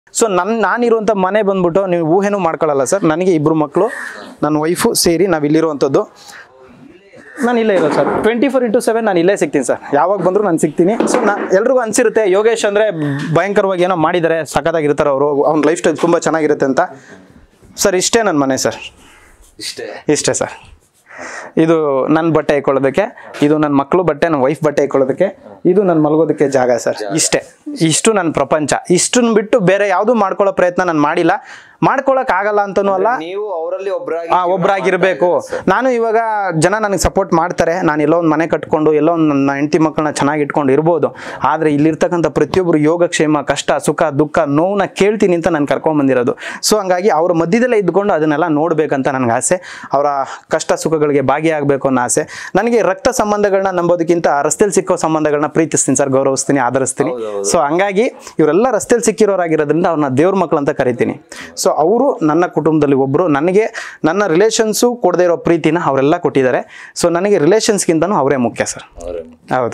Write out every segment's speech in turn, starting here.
So ನನ್ನ ನಾನಿರುವಂಥ ಮನೆ ಬಂದ್ಬಿಟ್ಟು ನೀವು ಊಹೆನೂ ಮಾಡ್ಕೊಳ್ಳಲ್ಲ ಸರ್ ನನಗೆ ಇಬ್ಬರು ಮಕ್ಕಳು ನನ್ನ ವೈಫು ಸೇರಿ ನಾವು ಇಲ್ಲಿರುವಂಥದ್ದು ನಾನು ಇಲ್ಲೇ ಇರೋದು sir twenty four into seven ನಾನು ಇಲ್ಲೇ ಸಿಗ್ತೀನಿ ಸರ್ ಯಾವಾಗ ಬಂದರೂ ನಾನು ಸಿಗ್ತೀನಿ ಸೊ ನಾ ಎಲ್ರಿಗೂ ಅನಿಸಿರುತ್ತೆ ಯೋಗೇಶ್ ಅಂದರೆ ಭಯಂಕರವಾಗಿ ಏನೋ ಮಾಡಿದ್ದಾರೆ ಸಖತ್ತಾಗಿರ್ತಾರೆ ಅವರು ಅವ್ನ ಲೈಫ್ ಸ್ಟೈಲ್ ತುಂಬ ಚೆನ್ನಾಗಿರುತ್ತೆ ಅಂತ ಸರ್ ಇಷ್ಟೇ ನನ್ನ ಮನೆ ಸರ್ ಇಷ್ಟೇ ಇಷ್ಟೇ ಸರ್ ಇದು ನನ್ನ ಬಟ್ಟೆ ಹಾಕೊಳ್ಳೋದಕ್ಕೆ ಇದು ನನ್ನ ಮಕ್ಕಳು ಬಟ್ಟೆ ನನ್ನ ವೈಫ್ ಬಟ್ಟೆ ಹಾಕೊಳ್ಳೋದಕ್ಕೆ ಇದು ನನ್ನ ಮಲಗೋದಕ್ಕೆ ಜಾಗ ಸರ್ ಇಷ್ಟೇ ಇಷ್ಟು ನನ್ನ ಪ್ರಪಂಚ ಇಷ್ಟನ್ನು ಬಿಟ್ಟು ಬೇರೆ ಯಾವುದೂ ಮಾಡ್ಕೊಳ್ಳೋ ಪ್ರಯತ್ನ ನಾನು ಮಾಡಿಲ್ಲ ಮಾಡ್ಕೊಳಕ್ ಆಗಲ್ಲ ಅಂತನೂ ಅಲ್ಲ ನೀವು ಅವರಲ್ಲಿ ಒಬ್ಬರಾಗಿ ಆ ಒಬ್ಬರಾಗಿರ್ಬೇಕು ನಾನು ಇವಾಗ ಜನ ನನಗೆ ಸಪೋರ್ಟ್ ಮಾಡ್ತಾರೆ ನಾನು ಎಲ್ಲೋ ಒಂದು ಮನೆ ಕಟ್ಕೊಂಡು ಎಲ್ಲೋ ಒಂದು ನನ್ನ ಹೆಂಡತಿ ಮಕ್ಕಳನ್ನ ಚೆನ್ನಾಗಿ ಇಟ್ಕೊಂಡು ಇರ್ಬೋದು ಆದರೆ ಇಲ್ಲಿರ್ತಕ್ಕಂಥ ಪ್ರತಿಯೊಬ್ಬರು ಯೋಗಕ್ಷೇಮ ಕಷ್ಟ ಸುಖ ದುಃಖ ನೋವನ್ನ ಕೇಳ್ತೀನಿ ಅಂತ ನಾನು ಕರ್ಕೊಂಬಂದಿರೋದು ಸೊ ಹಂಗಾಗಿ ಅವ್ರ ಮಧ್ಯದಲ್ಲೇ ಇದ್ಕೊಂಡು ಅದನ್ನೆಲ್ಲ ನೋಡ್ಬೇಕಂತ ನನಗೆ ಆಸೆ ಅವರ ಕಷ್ಟ ಸುಖಗಳಿಗೆ ಭಾಗಿಯಾಗಬೇಕು ಅನ್ನೋ ಆಸೆ ನನಗೆ ರಕ್ತ ಸಂಬಂಧಗಳನ್ನ ನಂಬೋದಕ್ಕಿಂತ ರಸ್ತೆಯಲ್ಲಿ ಸಿಕ್ಕೋ ಸಂಬಂಧಗಳನ್ನ ಪ್ರೀತಿಸ್ತೀನಿ ಸರ್ ಗೌರವಿಸ್ತೀನಿ ಆಧರಿಸ್ತೀನಿ ಸೊ ಹಂಗಾಗಿ ಇವರೆಲ್ಲ ರಸ್ತೆಯಲ್ಲಿ ಸಿಕ್ಕಿರೋರಾಗಿರೋದ್ರಿಂದ ಅವ್ರನ್ನ ದೇವ್ರ ಮಕ್ಕಳು ಅಂತ ಕರಿತೀನಿ ಸೊ ಅವರು ನನ್ನ ಕುಟುಂಬದಲ್ಲಿ ಒಬ್ಬರು ನನಗೆ ನನ್ನ ರಿಲೇಷನ್ಸು ಕೊಡದೇ ಇರೋ ಪ್ರೀತಿನ ಅವರೆಲ್ಲ ಕೊಟ್ಟಿದ್ದಾರೆ ಸೊ ನನಗೆ ರಿಲೇಷನ್ಸ್ಗಿಂತನೂ ಅವರೇ ಮುಖ್ಯ ಸರ್ ಹೌದು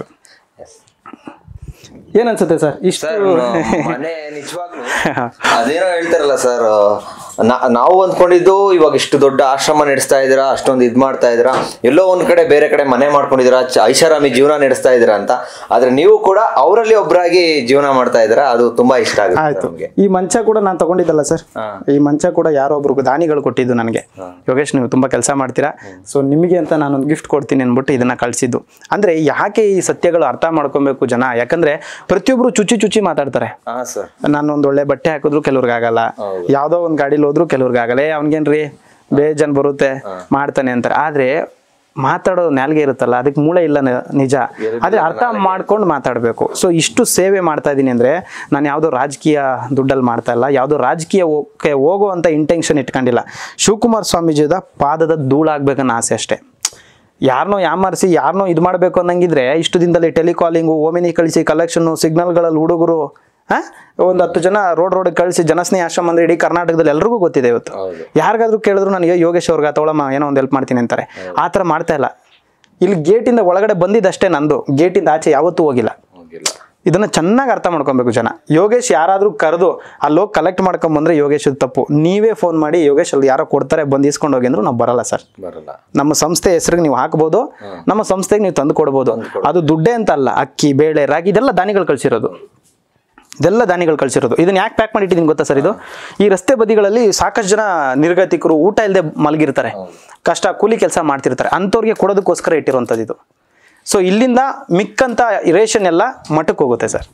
ಏನನ್ಸುತ್ತೆ ಸರ್ ಇಷ್ಟು ಸರ್ ಮನೆ ನಿಜವಾಗ್ಲೂ ಅದೇನೋ ಹೇಳ್ತಾರಲ್ಲ ಸರ್ ನಾವು ಅಂದ್ಕೊಂಡಿದ್ದು ಇವಾಗ ಇಷ್ಟು ದೊಡ್ಡ ಆಶ್ರಮ ನಡೆಸ್ತಾ ಇದ್ದೀರಾ ಅಷ್ಟೊಂದು ಇದ್ ಮಾಡ್ತಾ ಇದ್ದೀರಾ ಎಲ್ಲೋ ಒಂದ್ ಕಡೆ ಬೇರೆ ಕಡೆ ಮನೆ ಮಾಡ್ಕೊಂಡಿದ್ದೀರಾ ಚ- ಐಷಾರಾಮಿ ಜೀವನ ನಡೆಸ್ತಾ ಇದ್ದೀರಾ ಅಂತ ಆದ್ರೆ ನೀವು ಕೂಡ ಅವರಲ್ಲಿ ಒಬ್ಬರಾಗಿ ಜೀವನ ಮಾಡ್ತಾ ಇದ್ದೀರಾ ಅದು ತುಂಬಾ ಇಷ್ಟ ಆಗುತ್ತೆ ಆಯ್ತು ನಮ್ಗೆ ಈ ಮಂಚ ಕೂಡ ನಾನು ತಗೊಂಡಿದ್ದಲ್ಲ ಸರ್ ಹಾ. ಈ ಮಂಚ ಕೂಡ ಯಾರೋ ಒಬ್ರು ದಾನಿಗಳು ಕೊಟ್ಟಿದ್ದು ನನಗೆ ಯೋಗೇಶ್ ನೀವು ತುಂಬಾ ಕೆಲಸ ಮಾಡ್ತೀರಾ ಸೊ ನಿಮಗೆ ಅಂತ ನಾನೊಂದು ಗಿಫ್ಟ್ ಕೊಡ್ತೀನಿ ಅಂದ್ಬಿಟ್ಟು ಇದನ್ನ ಕಳಿಸಿದ್ದು ಅಂದ್ರೆ ಯಾಕೆ ಈ ಸತ್ಯಗಳು ಅರ್ಥ ಮಾಡ್ಕೊಬೇಕು ಜನ ಯಾಕಂದ್ರೆ ಪ್ರತಿಯೊಬ್ರು ಚುಚ್ಚಿ ಚುಚ್ಚಿ ಮಾತಾಡ್ತಾರೆ ಹಾ ಸರ್ ನಾನು ಒಂದ್ ಒಳ್ಳೆ ಬಟ್ಟೆ ಹಾಕಿದ್ರು ಕೆಲವ್ರಿಗೆ ಆಗಲ್ಲ ಯಾವ್ದೋ ಒಂದ್ ಗಾಡಿಲಿ ಹೋದ್ರು ಕೆಲವ್ರಿಗೆ ಆಗಲ್ಲ ಏ ಅವ್ನಿಗೇನ್ರಿ ಬೇಜನ್ ಬರುತ್ತೆ ಮಾಡ್ತಾನೆ ಅಂತಾರೆ ಆದ್ರೆ ಮಾತಾಡೋ ನಾಲ್ಗೆ ಇರುತ್ತಲ್ಲ ಅದಕ್ಕೆ ಮೂಳೆ ಇಲ್ಲ ನ- ನಿಜ ಆದ್ರೆ ಅರ್ಥ ಮಾಡ್ಕೊಂಡು ಮಾತಾಡಬೇಕು ಸೊ ಇಷ್ಟು ಸೇವೆ ಮಾಡ್ತಾ ಇದ್ದೀನಿ ಅಂದ್ರೆ ನಾನು ಯಾವುದೋ ರಾಜಕೀಯ ದುಡ್ಡಲ್ಲಿ ಮಾಡ್ತಾ ಇಲ್ಲ ಯಾವುದೋ ರಾಜಕೀಯ ಹೋಗಕ್ಕೆ ಹೋಗುವಂತ ಇಂಟೆನ್ಷನ್ ಇಟ್ಕೊಂಡಿಲ್ಲ ಶಿವಕುಮಾರ್ ಸ್ವಾಮೀಜಿದ ಪಾದದ ಧೂಳಾಗ್ಬೇಕನ್ನೋ ಆಸೆ ಅಷ್ಟೇ ಯಾರನ್ನೋ ಯಾಮಾರಿಸಿ ಯಾರನ್ನೋ ಇದು ಮಾಡಬೇಕು ಅನ್ನಂಗಿದ್ರೆ ಇಷ್ಟು ದಿನದಲ್ಲಿ ಟೆಲಿಕಾಲಿಂಗು ಓಮಿನಿ ಕಳಿಸಿ ಕಲೆಕ್ಷನ್ನು ಸಿಗ್ನಲ್ಗಳಲ್ಲಿ ಹುಡುಗರು ಹಾಂ ಒಂದು ಹತ್ತು ಜನ ರೋಡ್ ರೋಡ್ ಕಳಿಸಿ ಜನಸ್ನೇಹಿ ಆಶ್ರಮ ಅಂದ್ರೆ ಇಡೀ ಕರ್ನಾಟಕದಲ್ಲಿ ಎಲ್ರಿಗೂ ಗೊತ್ತಿದೆ ಇವತ್ತು ಹೌದು. ಯಾರಿಗಾದ್ರೂ ಕೇಳಿದ್ರು ನನಗೆ ಯೋಗೇಶ್ ಅವ್ರಿಗೆ ತಗೊಳಮ್ಮ ಏನೋ ಒಂದು ಹೆಲ್ಪ್ ಮಾಡ್ತೀನಿ ಅಂತಾರೆ ಆ ಥರ ಮಾಡ್ತಾ ಇಲ್ಲ ಇಲ್ಲಿ ಗೇಟಿಂದ ಒಳಗಡೆ ಬಂದಿದ್ದಷ್ಟೇ ನಂದು ಗೇಟಿಂದ ಆಚೆ ಯಾವತ್ತೂ ಹೋಗಿಲ್ಲ ಹೋಗಿಲ್ಲ ಇದನ್ನ ಚೆನ್ನಾಗಿ ಅರ್ಥ ಮಾಡ್ಕೊಬೇಕು ಜನ ಯೋಗೇಶ್ ಯಾರಾದ್ರೂ ಕರೆದು ಅಲ್ಲೋಗಿ ಕಲೆಕ್ಟ್ ಮಾಡ್ಕೊಂಬಂದ್ರೆ ಯೋಗೇಶ್ ತಪ್ಪು ನೀವೇ ಫೋನ್ ಮಾಡಿ ಯೋಗೇಶ್ ಅಲ್ಲಿ ಯಾರೋ ಕೊಡ್ತಾರೆ ಬಂದು ಇಸ್ಕೊಂಡು ಹೋಗಿ ಅಂದ್ರು ನಾವು ಬರಲ್ಲ ಸರ್ ಬರಲ್ಲ ನಮ್ಮ ಸಂಸ್ಥೆ ಹೆಸರಿಗೆ ನೀವು ಹಾಕ್ಬೋದು ನಮ್ಮ ಸಂಸ್ಥೆಗೆ ನೀವು ತಂದು ಕೊಡ್ಬೋದು ಅದು ದುಡ್ಡೇ ಅಂತ ಅಲ್ಲ ಅಕ್ಕಿ ಬೇಳೆ ರಾಗಿ ಇದೆಲ್ಲ ದಾನಿಗಳು ಕಳಿಸಿರೋದು ಇದೆಲ್ಲ ದಾನಿಗಳು ಕಳಿಸಿರೋದು ಇದನ್ನ ಯಾಕೆ ಪ್ಯಾಕ್ ಮಾಡಿಟ್ಟಿದ್ದೀನಿ ಗೊತ್ತಾ ಸರ್ ಇದು ಈ ರಸ್ತೆ ಬದಿಗಳಲ್ಲಿ ಸಾಕಷ್ಟು ಜನ ನಿರ್ಗತಿಕರು ಊಟ ಇಲ್ಲದೆ ಮಲಗಿರ್ತಾರೆ ಕಷ್ಟ ಕೂಲಿ ಕೆಲಸ ಮಾಡ್ತಿರ್ತಾರೆ ಅಂಥವ್ರಿಗೆ ಕೊಡೋದಕ್ಕೋಸ್ಕರ ಇಟ್ಟಿರುವಂಥದ್ದು ಇದು ಸೊ ಇಲ್ಲಿಂದ ಮಿಕ್ಕಂತ ರೇಷನ್ ಎಲ್ಲ ಮಠಕ್ಕೆ ಹೋಗುತ್ತೆ ಸರ್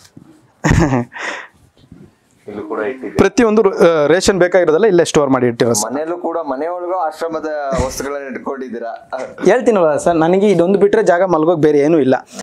ಇಲ್ಲೂ ಕೂಡ ಇಟ್ಟಿದ್ದೀವಿ ಪ್ರತಿಯೊಂದು ಆ, ರೇಷನ್ ಬೇಕಾಗಿರೋದೆಲ್ಲ ಇಲ್ಲೇ ಸ್ಟೋರ್ ಮಾಡಿ ಇಟ್ಟಿರೋ ಸರ್ ಮನೆಯಲ್ಲೂ ಕೂಡ ಮನೆಯೊಳಗೂ ಆಶ್ರಮದ ವಸ್ತುಗಳನ್ನ ಇಟ್ಕೊಂಡಿದ್ದೀರಾ ಹೇಳ್ತೀನಲ್ಲ ಸರ್ ನನಗೆ ಇದೊಂದು ಬಿಟ್ಟರೆ ಜಾಗ ಮಲ್ಗೋಗಿ ಬೇರೆ ಏನೂ ಇಲ್ಲ